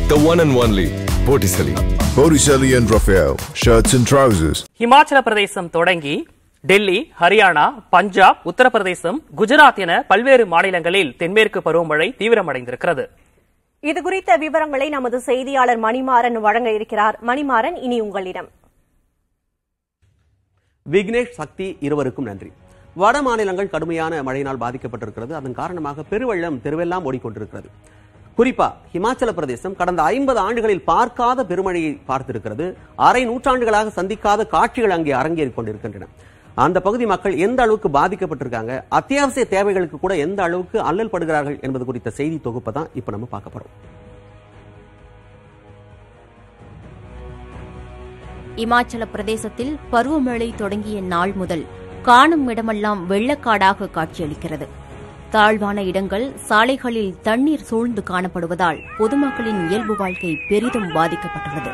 The one and only Botticelli. Botticelli and Raphael, shirts and trousers. Himachal பிரதேசம் தொடங்கி டெல்லி ஹரியானா பஞ்சாப் உத்தரப்பிரதேசம் குஜராத் என பல்வேறு மாநிலங்களில் தென்மேற்கு பருவமழை தீவிரமடைந்திருக்கிறது இது குறித்த விவரங்களை நமது செய்தியாளர் மணிமாறன் வழங்க இருக்கிறார் மணிமாறன் இனி உங்களிடம் விக்னேஷ் சக்தி இருவருக்கும் நன்றி வட மாநிலங்கள் கடுமையான மழையினால் பாதிக்கப்பட்டிருக்கிறது அதன் காரணமாக பெருவெள்ளம் தெருவெல்லாம் ஓடிக்கொண்டிருக்கிறது குறிப்பா ஹிமாச்சல பிரதேசம் கடந்த ஐம்பது ஆண்டுகளில் பார்க்காத பெருமழையை பார்த்திருக்கிறது அரை நூற்றாண்டுகளாக சந்திக்காத காட்சிகள் அங்கே அரங்கேறிக் கொண்டிருக்கின்றன அந்த பகுதி மக்கள் எந்த அளவுக்கு பாதிக்கப்பட்டிருக்காங்க அத்தியாவசிய தேவைகளுக்கு கூட எந்த அளவுக்கு அல்லல் படுகிறார்கள் என்பது குறித்த செய்தி தொகுப்பை தான் இப்ப நம்ம பார்க்க போறோம் இமாச்சல பிரதேசத்தில் பருவமழை தொடங்கிய நாள் முதல் காணும் இடமெல்லாம் வெள்ளக்காடாக காட்சியளிக்கிறது தாழ்வான இடங்கள் சாலைகளில் தண்ணீர் சூழ்ந்து காணப்படுவதால் பொதுமக்களின் இயல்பு வாழ்க்கை பெரிதும் பாதிக்கப்பட்டுள்ளது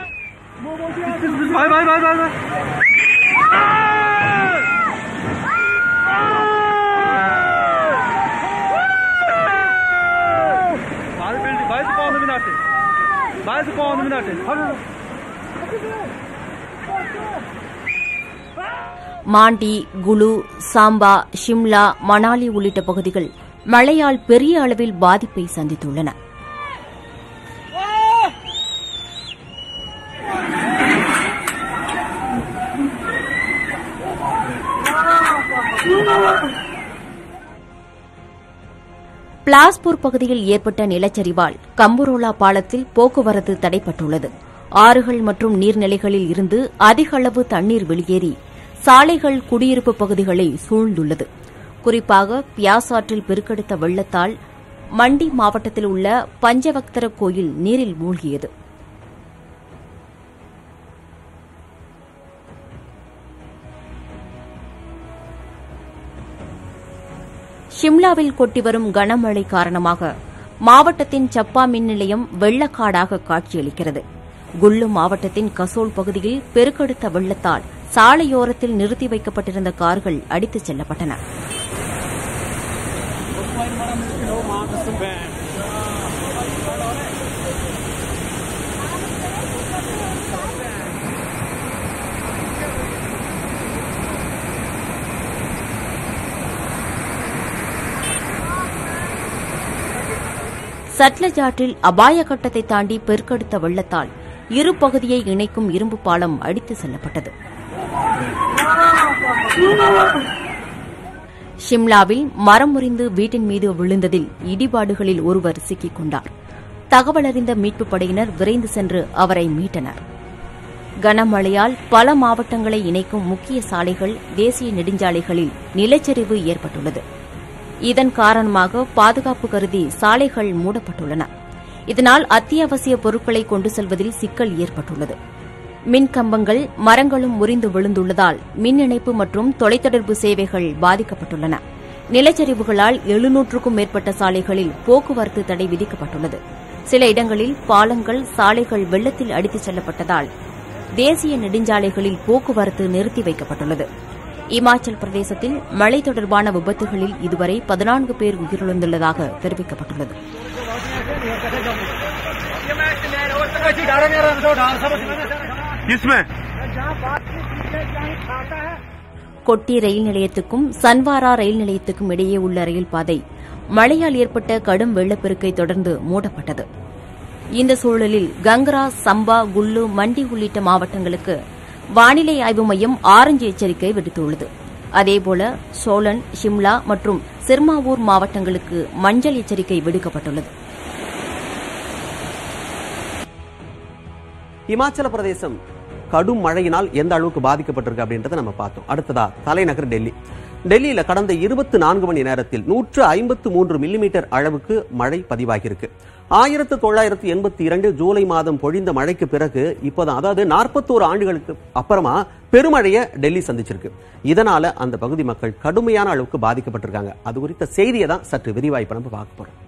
மாண்டி குலு சாம்பா ஷிம்லா மணாலி உள்ளிட்ட பகுதிகள் மழையால் பெரிய அளவில் பாதிப்பை சந்தித்துள்ளன பிளாஸ்பூர் பகுதியில் ஏற்பட்ட நிலச்சரிவால் கம்புரோலா பாலத்தில் போக்குவரத்து தடைப்பட்டுள்ளது ஆறுகள் மற்றும் நீர்நிலைகளில் இருந்து அதிக அளவு தண்ணீர் வெளியேறி சாலைகள் குடியிருப்பு பகுதிகளை சூழ்ந்துள்ளது குறிப்பாக பியாஸ் ஆற்றில் பெருக்கெடுத்த வெள்ளத்தால் மண்டி மாவட்டத்தில் உள்ள பஞ்சபக்தர கோயில் நீரில் மூழ்கியது ஷிம்லாவில் கொட்டி வரும் கனமழை காரணமாக மாவட்டத்தின் சப்பா மின் நிலையம் வெள்ளக்காடாக காட்சியளிக்கிறது குல்லு மாவட்டத்தின் கசோல் பகுதியில் பெருக்கெடுத்த வெள்ளத்தால் சாலையோரத்தில் நிறுத்தி வைக்கப்பட்டிருந்த கார்கள் அடித்துச் செல்லப்பட்டன சட்லஜ் ஆற்றில் அபாய கட்டத்தை தாண்டி பெருக்கெடுத்த வெள்ளத்தால் இரு பகுதியை இணைக்கும் இரும்பு பாலம் அடித்து செல்லப்பட்டது ஷிம்லாவில் மரம் முறிந்து வீட்டின் மீது விழுந்ததில் இடிபாடுகளில் ஒருவர் சிக்கிக் கொண்டார் தகவல் அறிந்த மீட்புப் படையினர் விரைந்து சென்று அவரை மீட்டனர் கனமழையால் பல மாவட்டங்களை இணைக்கும் முக்கிய சாலைகள் தேசிய நெடுஞ்சாலைகளில் நிலச்சரிவு ஏற்பட்டுள்ளது இதன் காரணமாக பாதுகாப்பு கருதி சாலைகள் மூடப்பட்டுள்ளன இதனால் அத்தியாவசிய பொருட்களை கொண்டு செல்வதில் சிக்கல் ஏற்பட்டுள்ளது மின் கம்பங்கள் மரங்களும் முறிந்து விழுந்துள்ளதால் மின் இணைப்பு மற்றும் தொலைத்தொடர்பு சேவைகள் பாதிக்கப்பட்டுள்ளன நிலச்சரிவுகளால் எழுநூற்றுக்கும் மேற்பட்ட சாலைகளில் போக்குவரத்து தடை விதிக்கப்பட்டுள்ளது சில இடங்களில் பாலங்கள் சாலைகள் வெள்ளத்தில் அடித்துச் செல்லப்பட்டதால் தேசிய நெடுஞ்சாலைகளில் போக்குவரத்து நிறுத்தி வைக்கப்பட்டுள்ளது இமாச்சல் பிரதேசத்தில் மழை தொடர்பான விபத்துகளில் இதுவரை பதினான்கு பேர் உயிரிழந்துள்ளதாக தெரிவிக்கப்பட்டுள்ளது கொட்டி ரயில் நிலையத்துக்கும் சன்வாரா ரயில் நிலையத்துக்கும் இடையே உள்ள ரயில் பாதை மழையால் ஏற்பட்ட கடும் வெள்ளப்பெருக்கை தொடர்ந்து மூடப்பட்டது இந்த சூழலில் கங்கரா சம்பா குல்லு மண்டி உள்ளிட்ட மாவட்டங்களுக்கு வானிலை ஆய்வு மையம் ஆரஞ்சு எச்சரிக்கை விடுத்துள்ளது அதேபோல சோலன் ஷிம்லா மற்றும் சிர்மாவூர் மாவட்டங்களுக்கு மஞ்சள் எச்சரிக்கை விடுக்கப்பட்டுள்ளது இமாச்சல பிரதேசம் கடும் மழையினால் எந்த அளவுக்கு பாதிக்கப்பட்டிருக்கு அப்படின்றத நம்ம பார்த்தோம் அடுத்ததா தலைநகர் டெல்லி டெல்லியில கடந்த இருபத்தி நான்கு மணி நேரத்தில் நூற்று ஐம்பத்து மூன்று மில்லிமீட்டர் அளவுக்கு மழை பதிவாகியிருக்கு ஆயிரத்து தொள்ளாயிரத்து எண்பத்தி இரண்டு ஜூலை மாதம் பொழிந்த மழைக்கு பிறகு இப்போதான் அதாவது நாற்பத்தோரு ஆண்டுகளுக்கு அப்புறமா பெருமழையை டெல்லி சந்திச்சிருக்கு இதனால அந்த பகுதி மக்கள் கடுமையான அளவுக்கு பாதிக்கப்பட்டிருக்காங்க அது குறித்த செய்தியை தான் சற்று விரிவாய் இப்ப நம்ம பார்க்க போறோம்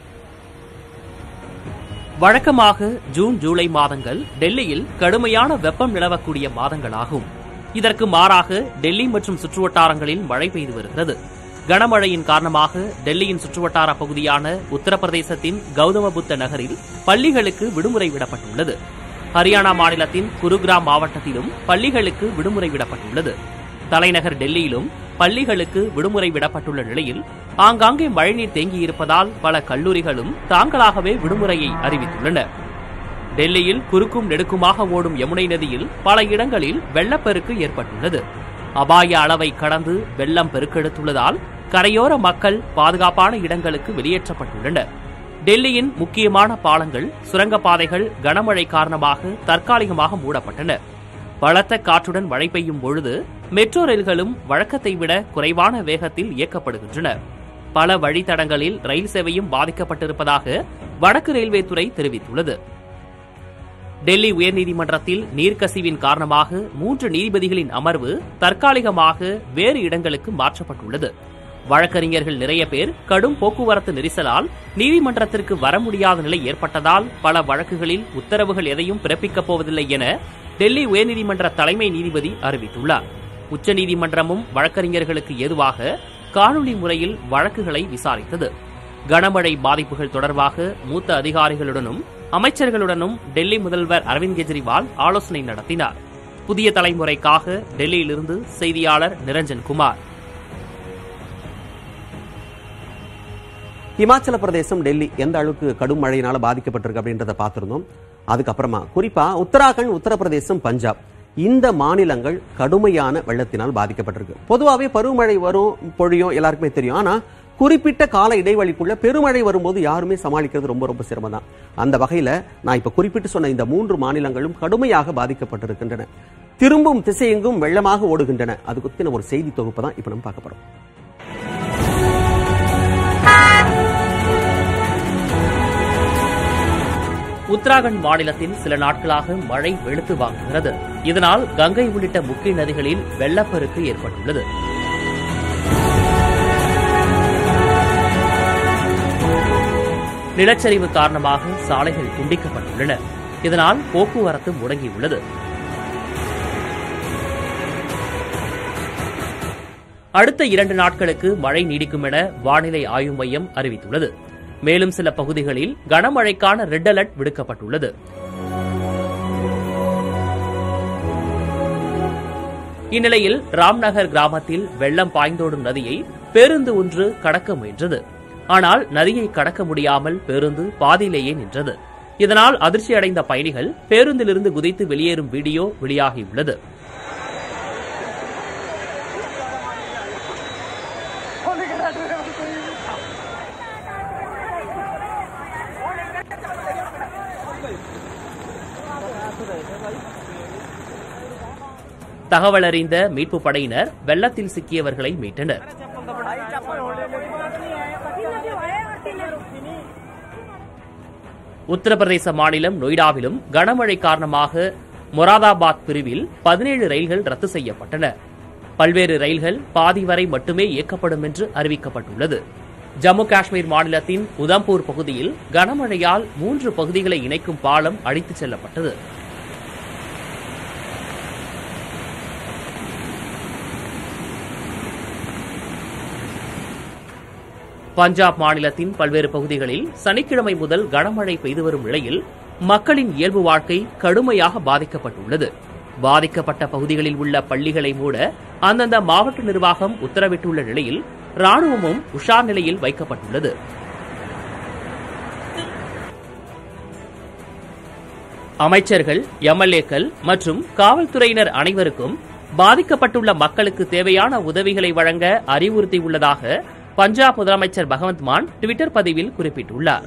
வழக்கமாக ஜூன் ஜூலை மாதங்கள் டெல்லியில் கடுமையான வெப்பம் நிலவக்கூடிய மாதங்களாகும் இதற்கு மாறாக டெல்லி மற்றும் சுற்றுவட்டாரங்களில் மழை பெய்து வருகிறது கனமழையின் காரணமாக டெல்லியின் சுற்றுவட்டார பகுதியான உத்தரப்பிரதேசத்தின் கௌதம புத்த நகரில் பள்ளிகளுக்கு விடுமுறை விடப்பட்டுள்ளது ஹரியானா மாநிலத்தின் குருகிராம் மாவட்டத்திலும் பள்ளிகளுக்கு விடுமுறை விடப்பட்டுள்ளது தலைநகர் டெல்லியிலும் பள்ளிகளுக்கு விடுமுறை விடப்பட்டுள்ள நிலையில் ஆங்காங்கே மழைநீர் தேங்கியிருப்பதால் பல கல்லூரிகளும் தாங்களாகவே விடுமுறையை அறிவித்துள்ளன டெல்லியில் குறுக்கும் நெடுக்குமாக ஓடும் யமுனை நதியில் பல இடங்களில் வெள்ளப்பெருக்கு ஏற்பட்டுள்ளது அபாய அளவை கடந்து வெள்ளம் பெருக்கெடுத்துள்ளதால் கரையோர மக்கள் பாதுகாப்பான இடங்களுக்கு வெளியேற்றப்பட்டுள்ளனர் டெல்லியின் முக்கியமான பாலங்கள் சுரங்கப்பாதைகள் கனமழை காரணமாக தற்காலிகமாக மூடப்பட்டன பலத்த காற்றுடன் மழை பெய்யும் பொழுது மெட்ரோ ரயில்களும் வழக்கத்தை விட குறைவான வேகத்தில் இயக்கப்படுகின்றன பல வழித்தடங்களில் ரயில் சேவையும் பாதிக்கப்பட்டிருப்பதாக வடக்கு ரயில்வே துறை தெரிவித்துள்ளது டெல்லி உயர்நீதிமன்றத்தில் நீர்க்கசிவின் காரணமாக மூன்று நீதிபதிகளின் அமர்வு தற்காலிகமாக வேறு இடங்களுக்கு மாற்றப்பட்டுள்ளது வழக்கறிஞர்கள் நிறைய பேர் கடும் போக்குவரத்து நெரிசலால் நீதிமன்றத்திற்கு வர முடியாத நிலை ஏற்பட்டதால் பல வழக்குகளில் உத்தரவுகள் எதையும் பிறப்பிக்கப் போவதில்லை என டெல்லி உயர்நீதிமன்ற தலைமை நீதிபதி அறிவித்துள்ளார் உச்சநீதிமன்றமும் வழக்கறிஞர்களுக்கு ஏதுவாக காணொலி முறையில் வழக்குகளை விசாரித்தது கனமழை பாதிப்புகள் தொடர்பாக மூத்த அதிகாரிகளுடனும் அமைச்சர்களுடனும் டெல்லி முதல்வர் அரவிந்த் கெஜ்ரிவால் ஆலோசனை நடத்தினார் புதிய தலைமுறைக்காக டெல்லியிலிருந்து செய்தியாளர் நிரஞ்சன் குமார் இமாச்சல பிரதேசம் டெல்லி எந்த அளவுக்கு கடும் மழையினால பாதிக்கப்பட்டிருக்கு அப்படின்றத பார்த்திருந்தோம் அதுக்கப்புறமா குறிப்பா உத்தராகண்ட் உத்தரப்பிரதேசம் பஞ்சாப் இந்த மாநிலங்கள் கடுமையான வெள்ளத்தினால் பாதிக்கப்பட்டிருக்கு பொதுவாகவே பருவமழை வரும் பொழியும் எல்லாருக்குமே தெரியும் ஆனா குறிப்பிட்ட கால இடைவெளிக்குள்ள பெருமழை வரும்போது யாருமே சமாளிக்கிறது ரொம்ப ரொம்ப சிரமம் தான் அந்த வகையில நான் இப்ப குறிப்பிட்டு சொன்ன இந்த மூன்று மாநிலங்களும் கடுமையாக பாதிக்கப்பட்டிருக்கின்றன திரும்பும் திசையெங்கும் வெள்ளமாக ஓடுகின்றன அது குறித்து ஒரு செய்தி தொகுப்பு தான் இப்ப நம்ம பார்க்க போறோம் உத்தராகண்ட் மாநிலத்தில் சில நாட்களாக மழை வெளுத்து வாங்குகிறது இதனால் கங்கை உள்ளிட்ட முக்கிய நதிகளில் வெள்ளப்பெருக்கு ஏற்பட்டுள்ளது நிலச்சரிவு காரணமாக சாலைகள் துண்டிக்கப்பட்டுள்ளன இதனால் போக்குவரத்து முடங்கியுள்ளது அடுத்த இரண்டு நாட்களுக்கு மழை நீடிக்கும் என வானிலை ஆய்வு மையம் அறிவித்துள்ளது மேலும் சில பகுதிகளில் கனமழைக்கான ரெட் அலர்ட் விடுக்கப்பட்டுள்ளது இந்நிலையில் ராம்நகர் கிராமத்தில் வெள்ளம் பாய்ந்தோடும் நதியை பேருந்து ஒன்று கடக்க முயன்றது ஆனால் நதியை கடக்க முடியாமல் பேருந்து பாதியிலேயே நின்றது இதனால் அதிர்ச்சியடைந்த பயணிகள் பேருந்திலிருந்து குதித்து வெளியேறும் வீடியோ வெளியாகியுள்ளது தகவல் அறிந்த மீட்புப் படையினர் வெள்ளத்தில் சிக்கியவர்களை மீட்டனர் உத்தரப்பிரதேச மாநிலம் நொய்டாவிலும் கனமழை காரணமாக மொராதாபாத் பிரிவில் பதினேழு ரயில்கள் ரத்து செய்யப்பட்டன பல்வேறு ரயில்கள் பாதி வரை மட்டுமே இயக்கப்படும் என்று அறிவிக்கப்பட்டுள்ளது ஜம்மு காஷ்மீர் மாநிலத்தின் உதம்பூர் பகுதியில் கனமழையால் மூன்று பகுதிகளை இணைக்கும் பாலம் அடித்துச் செல்லப்பட்டது பஞ்சாப் மாநிலத்தின் பல்வேறு பகுதிகளில் சனிக்கிழமை முதல் கனமழை பெய்து வரும் நிலையில் மக்களின் இயல்பு வாழ்க்கை கடுமையாக பாதிக்கப்பட்டுள்ளது பாதிக்கப்பட்ட பகுதிகளில் உள்ள பள்ளிகளை மூட அந்தந்த மாவட்ட நிர்வாகம் உத்தரவிட்டுள்ள நிலையில் ராணுவமும் உஷார் நிலையில் வைக்கப்பட்டுள்ளது அமைச்சர்கள் எம்எல்ஏக்கள் மற்றும் காவல்துறையினர் அனைவருக்கும் பாதிக்கப்பட்டுள்ள மக்களுக்கு தேவையான உதவிகளை வழங்க அறிவுறுத்தியுள்ளதாக பஞ்சாப் முதலமைச்சர் பகவந்த் மான் டுவிட்டர் பதிவில் குறிப்பிட்டுள்ளார்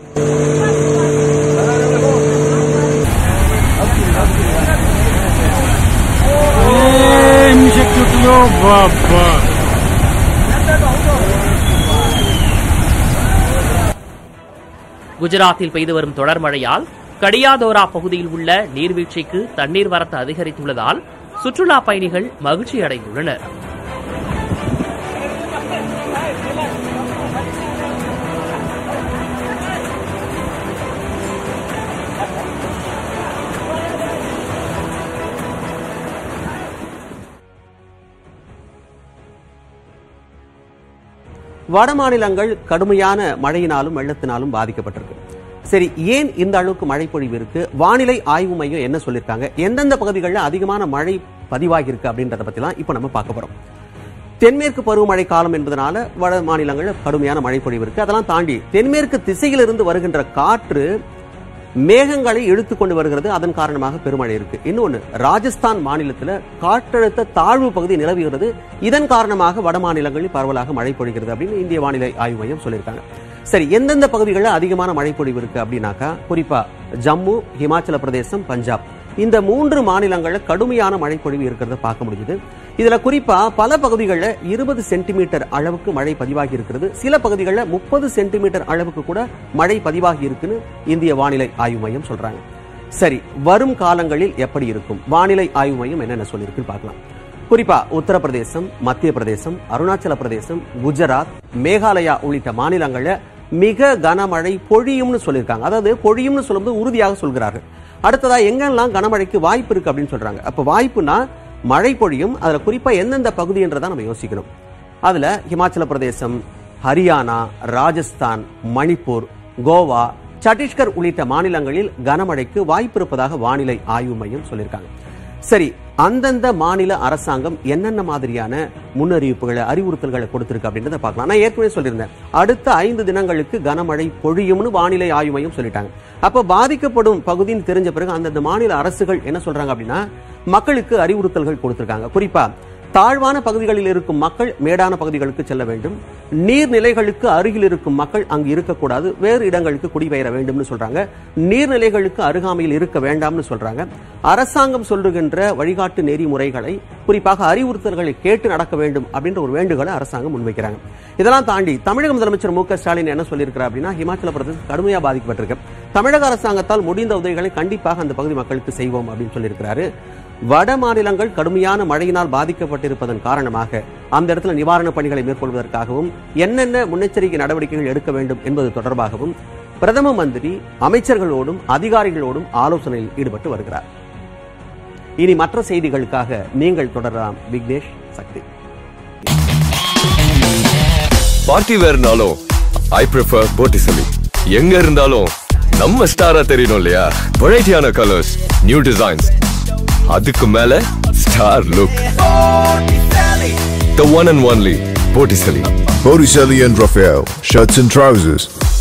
குஜராத்தில் பெய்து வரும் தொடர் மழையால் கடியாதோரா பகுதியில் உள்ள நீர்வீழ்ச்சிக்கு தண்ணீர் வரத்து அதிகரித்துள்ளதால் சுற்றுலா பயணிகள் மகிழ்ச்சி அடைந்துள்ளனர் வட மாநிலங்கள் கடுமையான மழையினாலும் வெள்ளத்தினாலும் பாதிக்கப்பட்டிருக்கு சரி ஏன் இந்த அளவுக்கு மழை பொழிவு இருக்கு வானிலை ஆய்வு மையம் என்ன சொல்லியிருக்காங்க எந்தெந்த பகுதிகளில் அதிகமான மழை பதிவாகி இருக்கு அப்படின்றத பத்திலாம் இப்போ நம்ம பார்க்க போறோம் தென்மேற்கு பருவமழை காலம் என்பதனால வட மாநிலங்களில் கடுமையான மழை பொழிவு இருக்கு அதெல்லாம் தாண்டி தென்மேற்கு திசையிலிருந்து வருகின்ற காற்று மேகங்களை இழுத்து கொண்டு வருகிறது அதன் காரணமாக பெருமழை இருக்கு இன்னொன்னு ராஜஸ்தான் மாநிலத்தில் காற்றழுத்த தாழ்வு பகுதி நிலவுகிறது இதன் காரணமாக வட மாநிலங்களில் பரவலாக மழை பொழிகிறது அப்படின்னு இந்திய வானிலை ஆய்வு மையம் சொல்லியிருக்காங்க சரி எந்தெந்த பகுதிகளில் அதிகமான மழை பொழிவு இருக்கு அப்படின்னாக்கா குறிப்பா ஜம்மு ஹிமாச்சல பிரதேசம் பஞ்சாப் இந்த மூன்று மாநிலங்களில் கடுமையான மழை பொழிவு இருக்கிறத பார்க்க முடியுது இதுல குறிப்பா பல பகுதிகளில் இருபது சென்டிமீட்டர் அளவுக்கு மழை பதிவாகி இருக்கிறது சில பகுதிகளில் முப்பது சென்டிமீட்டர் அளவுக்கு கூட மழை பதிவாகி இருக்குன்னு இந்திய வானிலை ஆய்வு மையம் சொல்றாங்க சரி வரும் காலங்களில் எப்படி இருக்கும் வானிலை ஆய்வு மையம் என்னென்ன சொல்லியிருக்குன்னு பார்க்கலாம் குறிப்பா உத்தரப்பிரதேசம் மத்திய பிரதேசம் அருணாச்சல பிரதேசம் குஜராத் மேகாலயா உள்ளிட்ட மாநிலங்கள்ல மிக கனமழை பொழியும்னு சொல்லியிருக்காங்க அதாவது பொழியும்னு சொல்லும்போது உறுதியாக சொல்கிறார்கள் அடுத்ததா எங்கெல்லாம் கனமழைக்கு வாய்ப்பு இருக்கு அப்படின்னு சொல்றாங்க அப்ப வாய்ப்புனா மழை பொழியும் அதுல குறிப்பா எந்தெந்த பகுதி என்றதை நம்ம யோசிக்கணும் அதுல ஹிமாச்சல பிரதேசம் ஹரியானா ராஜஸ்தான் மணிப்பூர் கோவா சத்தீஸ்கர் உள்ளிட்ட மாநிலங்களில் கனமழைக்கு வாய்ப்பு இருப்பதாக வானிலை ஆய்வு மையம் சொல்லியிருக்காங்க சரி அந்தந்த மாநில அரசாங்கம் என்னென்ன மாதிரியான முன்னறிவிப்புகளை அறிவுறுத்தல்களை கொடுத்திருக்கு அப்படின்றத பார்க்கலாம் நான் ஏற்கனவே சொல்லியிருந்தேன் அடுத்த ஐந்து தினங்களுக்கு கனமழை பொழியும்னு வானிலை ஆய்வு மையம் சொல்லிட்டாங்க அப்ப பாதிக்கப்படும் பகுதின்னு தெரிஞ்ச பிறகு அந்தந்த மாநில அரசுகள் என்ன சொல்றாங்க அப்படின்னா மக்களுக்கு அறிவுறுத்தல்கள் கொடுத்திருக்காங்க குறிப்பா தாழ்வான பகுதிகளில் இருக்கும் மக்கள் மேடான பகுதிகளுக்கு செல்ல வேண்டும் நீர்நிலைகளுக்கு அருகில் இருக்கும் மக்கள் அங்கு இருக்கக்கூடாது வேறு இடங்களுக்கு குடிபெயர வேண்டும்னு சொல்றாங்க நீர்நிலைகளுக்கு அருகாமையில் இருக்க வேண்டாம்னு சொல்றாங்க அரசாங்கம் சொல்லுகின்ற வழிகாட்டு நெறிமுறைகளை குறிப்பாக அறிவுறுத்தல்களை கேட்டு நடக்க வேண்டும் அப்படின்ற ஒரு வேண்டுகோளை அரசாங்கம் முன்வைக்கிறாங்க இதெல்லாம் தாண்டி தமிழக முதலமைச்சர் மு க ஸ்டாலின் என்ன சொல்லியிருக்கிறார் அப்படின்னா ஹிமாச்சல பிரதேசம் கடுமையா பாதிக்கப்பட்டிருக்கு தமிழக அரசாங்கத்தால் முடிந்த உதவிகளை கண்டிப்பாக அந்த பகுதி மக்களுக்கு செய்வோம் அப்படின்னு சொல்லியிருக்கிறாரு வட மாநிலங்கள் கடுமையான மழையினால் பாதிக்கப்பட்டிருப்பதன் காரணமாக அந்த இடத்துல நிவாரணப் பணிகளை மேற்கொள்வதற்காகவும் என்னென்ன முன்னெச்சரிக்கை நடவடிக்கைகள் எடுக்க வேண்டும் என்பது தொடர்பாகவும் பிரதம மந்திரி அமைச்சர்களோடும் அதிகாரிகளோடும் ஆலோசனையில் ஈடுபட்டு வருகிறார் இனி மற்ற செய்திகளுக்காக நீங்கள் தொடரலாம் விக்னேஷ் சக்தி பார்ட்டி வேர்னாலும் ஐ ப்ரிஃபர் போட்டிசலி எங்க இருந்தாலும் நம்ம ஸ்டாரா தெரியணும் இல்லையா வெரைட்டியான கலர்ஸ் நியூ டிசைன்ஸ் அதுக்கு மேல star look the one and only Botticelli Botticelli and Raphael, shirts and trousers.